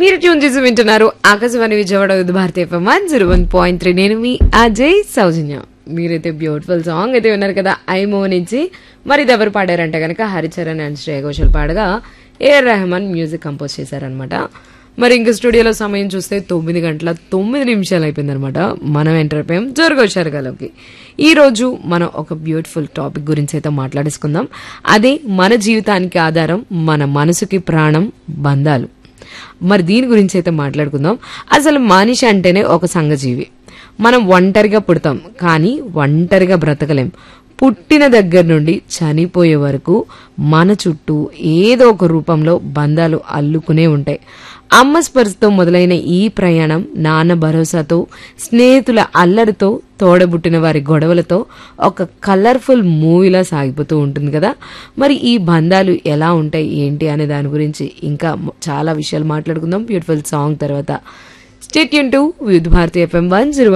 మీరు ట్యూన్ చేసి వింటున్నారు Akashvani Vijayawada with Bharati FM one zero one point three నేను మీ అజయ్ సౌజన్య మీరైతే బ్యూటిఫుల్ సాంగ్ అయితే విన్నారు కదా ఐ మూవ్ నుంచి మరి ఇది ఎవరు పాడారంటే కనుక హరిచరణ్ అండ్ శ్రేయ ఘోషల్ పాడగా ఏఆర్ రెహమాన్ మ్యూజిక్ కంపోజ్ చేశారనమాట మరి ఇంక స్టూడియోలో సమయం చూస్తే తొమ్మిది గంటల తొమ్మిది నిమిషాలు అయిపోయిందనమాట మనం ఎంటర్ అయిపోయాం జోరుగా గలకి ఈ రోజు మనం ఒక బ్యూటిఫుల్ టాపిక్ గురించి అయితే మాట్లాడేసుకుందాం అదే మన జీవితానికి ఆధారం మన మనసుకి ప్రాణం బంధాలు మరి దీని గురించి అయితే మాట్లాడుకుందాం అసలు మనిషి అంటేనే ఒక సంఘజీవి మనం ఒంటరిగా పుడతాం కానీ ఒంటరిగా బ్రతకలేం పుట్టిన దగ్గర నుండి చనిపోయే వరకు మన చుట్టూ ఏదో ఒక రూపంలో బంధాలు అల్లుకునే ఉంటాయి అమ్మ స్పర్శతో మొదలైన ఈ ప్రయాణం నాన్న భరోసాతో స్నేహితుల అల్లరితో తోడబుట్టిన వారి గొడవలతో ఒక కలర్ఫుల్ మూవీలా సాగిపోతూ ఉంటుంది కదా మరి ఈ బంధాలు ఎలా ఉంటాయి ఏంటి అనే దాని గురించి ఇంకా మ- చాలా విషయాలు మాట్లాడుకుందాం బ్యూటిఫుల్ సాంగ్ తర్వాత స్టేట్ యూన్ to with Bharati FM one zero